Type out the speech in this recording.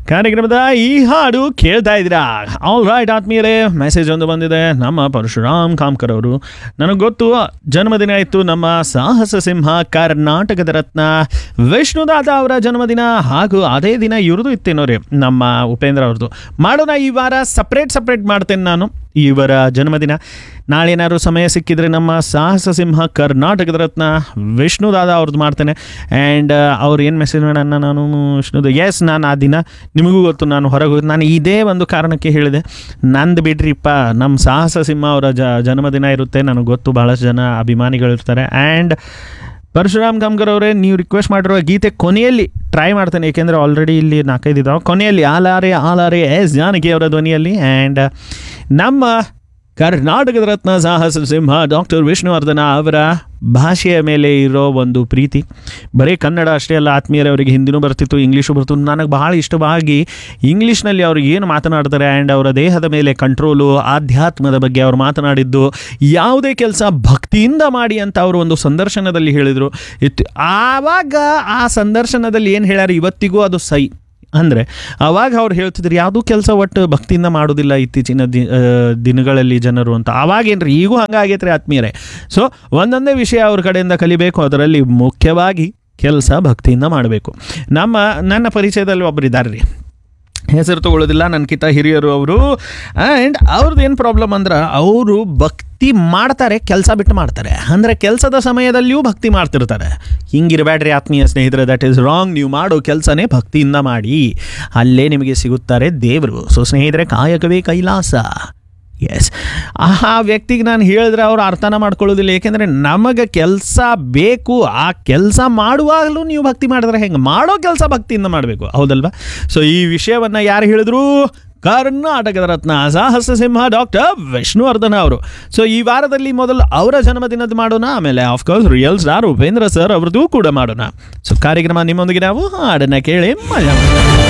ಕಾರ್ಯಕ್ರಮದ ಈ ಹಾಡು ಕೇಳ್ತಾ ಇದ್ದೀರಾ ಆಲ್ ರೈಟ್ ಆತ್ಮೀಯರೇ ಮೆಸೇಜ್ ಒಂದು ಬಂದಿದೆ ನಮ್ಮ ಪರಶುರಾಮ್ ಕಾಮ್ಕರ್ ಅವರು ನನಗೆ ಗೊತ್ತು ಜನ್ಮದಿನ ಇತ್ತು ನಮ್ಮ ಸಾಹಸ ಸಿಂಹ ಕರ್ನಾಟಕದ ರತ್ನ ವಿಷ್ಣುದಾದ ಅವರ ಜನ್ಮದಿನ ಹಾಗೂ ಅದೇ ದಿನ ಇವ್ರದ್ದು ಇತ್ತೇನೋ ರೀ ನಮ್ಮ ಉಪೇಂದ್ರ ಅವ್ರದ್ದು ಮಾಡೋಣ ಈ ವಾರ ಸಪ್ರೇಟ್ ಸಪ್ರೇಟ್ ಮಾಡ್ತೇನೆ ನಾನು ಇವರ ಜನ್ಮದಿನ ನಾಳೆ ಏನಾದ್ರು ಸಮಯ ಸಿಕ್ಕಿದ್ರೆ ನಮ್ಮ ಸಾಹಸ ಸಿಂಹ ಕರ್ನಾಟಕದ ರತ್ನ ವಿಷ್ಣುದಾದ ಅವ್ರದ್ದು ಮಾಡ್ತೇನೆ ಆ್ಯಂಡ್ ಅವ್ರು ಏನು ಮೆಸೇಜ್ ಮಾಡೋಣ ನಾನು ವಿಷ್ಣುದ ಎಸ್ ನಾನು ಆ ದಿನ ನಿಮಗೂ ಗೊತ್ತು ನಾನು ಹೊರಗೆ ಹೋಗಿ ನಾನು ಇದೇ ಒಂದು ಕಾರಣಕ್ಕೆ ಹೇಳಿದೆ ನಂದು ಬಿಡ್ರಿಪ್ಪ ನಮ್ಮ ಸಾಹಸ ಸಿಂಹ ಅವರ ಜ ಜನ್ಮದಿನ ಇರುತ್ತೆ ನನಗೆ ಗೊತ್ತು ಭಾಳಷ್ಟು ಜನ ಅಭಿಮಾನಿಗಳಿರ್ತಾರೆ ಆ್ಯಂಡ್ ಪರಶುರಾಮ್ ಕಾಮ್ಕರ್ ಅವರೇ ನೀವು ರಿಕ್ವೆಸ್ಟ್ ಮಾಡಿರುವ ಗೀತೆ ಕೊನೆಯಲ್ಲಿ ಟ್ರೈ ಮಾಡ್ತೇನೆ ಏಕೆಂದರೆ ಆಲ್ರೆಡಿ ಇಲ್ಲಿ ನಾಲ್ಕೈದು ಇದಾವೆ ಕೊನೆಯಲ್ಲಿ ಆಲಾರೆ ಆಲಾರೆ ಎಸ್ ಜಾನಕಿ ಅವರ ಧ್ವನಿಯಲ್ಲಿ ಆ್ಯಂಡ್ ನಮ್ಮ ಕರ್ನಾಟಕದ ರತ್ನ ಸಾಹಸ ಸಿಂಹ ಡಾಕ್ಟರ್ ವಿಷ್ಣುವರ್ಧನ ಅವರ ಭಾಷೆಯ ಮೇಲೆ ಇರೋ ಒಂದು ಪ್ರೀತಿ ಬರೀ ಕನ್ನಡ ಅಷ್ಟೇ ಅಲ್ಲ ಆತ್ಮೀಯರೇ ಅವರಿಗೆ ಹಿಂದಿನೂ ಬರ್ತಿತ್ತು ಇಂಗ್ಲೀಷು ಬರ್ತಿತ್ತು ನನಗೆ ಭಾಳ ಇಷ್ಟವಾಗಿ ಇಂಗ್ಲೀಷ್ನಲ್ಲಿ ಅವ್ರು ಏನು ಮಾತನಾಡ್ತಾರೆ ಆ್ಯಂಡ್ ಅವರ ದೇಹದ ಮೇಲೆ ಕಂಟ್ರೋಲು ಆಧ್ಯಾತ್ಮದ ಬಗ್ಗೆ ಅವ್ರು ಮಾತನಾಡಿದ್ದು ಯಾವುದೇ ಕೆಲಸ ಭಕ್ತಿಯಿಂದ ಮಾಡಿ ಅಂತ ಅವರು ಒಂದು ಸಂದರ್ಶನದಲ್ಲಿ ಹೇಳಿದರು ಇತ್ತು ಆವಾಗ ಆ ಸಂದರ್ಶನದಲ್ಲಿ ಏನು ಹೇಳ್ಯಾರ ಇವತ್ತಿಗೂ ಅದು ಸೈ ಅಂದರೆ ಅವಾಗ ಅವ್ರು ಹೇಳ್ತಿದ್ರು ಯಾವುದೂ ಕೆಲಸ ಒಟ್ಟು ಭಕ್ತಿಯಿಂದ ಮಾಡೋದಿಲ್ಲ ಇತ್ತೀಚಿನ ದಿ ಆ, ದಿನಗಳಲ್ಲಿ ಜನರು ಅಂತ ಅವಾಗೇನ್ರಿ ಈಗೂ ಹಂಗಾಗೈತ್ರಿ ಆತ್ಮೀಯರೇ ಸೊ ಒಂದೊಂದೇ ವಿಷಯ ಅವ್ರ ಕಡೆಯಿಂದ ಕಲಿಬೇಕು ಅದರಲ್ಲಿ ಮುಖ್ಯವಾಗಿ ಕೆಲಸ ಭಕ್ತಿಯಿಂದ ಮಾಡಬೇಕು ನಮ್ಮ ನನ್ನ ಪರಿಚಯದಲ್ಲಿ ಒಬ್ಬರು ಇದ್ದಾರೆ ರೀ ಹೆಸರು ತಗೊಳ್ಳೋದಿಲ್ಲ ನನ್ಕಿಂತ ಹಿರಿಯರು ಅವರು ಆ್ಯಂಡ್ ಅವ್ರದ್ದು ಏನು ಪ್ರಾಬ್ಲಮ್ ಅಂದ್ರೆ ಅವರು ಭಕ್ತಿ ಮಾಡ್ತಾರೆ ಕೆಲಸ ಬಿಟ್ಟು ಮಾಡ್ತಾರೆ ಅಂದರೆ ಕೆಲಸದ ಸಮಯದಲ್ಲಿಯೂ ಭಕ್ತಿ ಮಾಡ್ತಿರ್ತಾರೆ ಹಿಂಗಿರಬೇಡ್ರಿ ಆತ್ಮೀಯ ಸ್ನೇಹಿತರೆ ದಟ್ ಈಸ್ ರಾಂಗ್ ನೀವು ಮಾಡೋ ಕೆಲಸನೇ ಭಕ್ತಿಯಿಂದ ಮಾಡಿ ಅಲ್ಲೇ ನಿಮಗೆ ಸಿಗುತ್ತಾರೆ ದೇವರು ಸೊ ಸ್ನೇಹಿತರೆ ಕಾಯಕವೇ ಕೈಲಾಸ ಎಸ್ ಆ ವ್ಯಕ್ತಿಗೆ ನಾನು ಹೇಳಿದ್ರೆ ಅವ್ರು ಅರ್ಥನ ಮಾಡ್ಕೊಳ್ಳೋದಿಲ್ಲ ಏಕೆಂದರೆ ನಮಗೆ ಕೆಲಸ ಬೇಕು ಆ ಕೆಲಸ ಮಾಡುವಾಗಲೂ ನೀವು ಭಕ್ತಿ ಮಾಡಿದ್ರೆ ಹೆಂಗೆ ಮಾಡೋ ಕೆಲಸ ಭಕ್ತಿಯಿಂದ ಮಾಡಬೇಕು ಹೌದಲ್ವಾ ಸೊ ಈ ವಿಷಯವನ್ನು ಯಾರು ಹೇಳಿದ್ರು ಕರ್ನಾಟಕದ ರತ್ನ ಸಾಹಸ ಸಿಂಹ ಡಾಕ್ಟರ್ ವಿಷ್ಣುವರ್ಧನ ಅವರು ಸೊ ಈ ವಾರದಲ್ಲಿ ಮೊದಲು ಅವರ ಜನ್ಮದಿನದ ಮಾಡೋಣ ಆಮೇಲೆ of course real star Upendra sir ಅವ್ರದ್ದು ಕೂಡ ಮಾಡೋಣ ಸೊ ಕಾರ್ಯಕ್ರಮ ನಿಮ್ಮೊಂದಿಗೆ ನಾವು ಹಾಡನ್ನ ಕೇಳಿ ಮಜಾ ಮಾಡೋಣ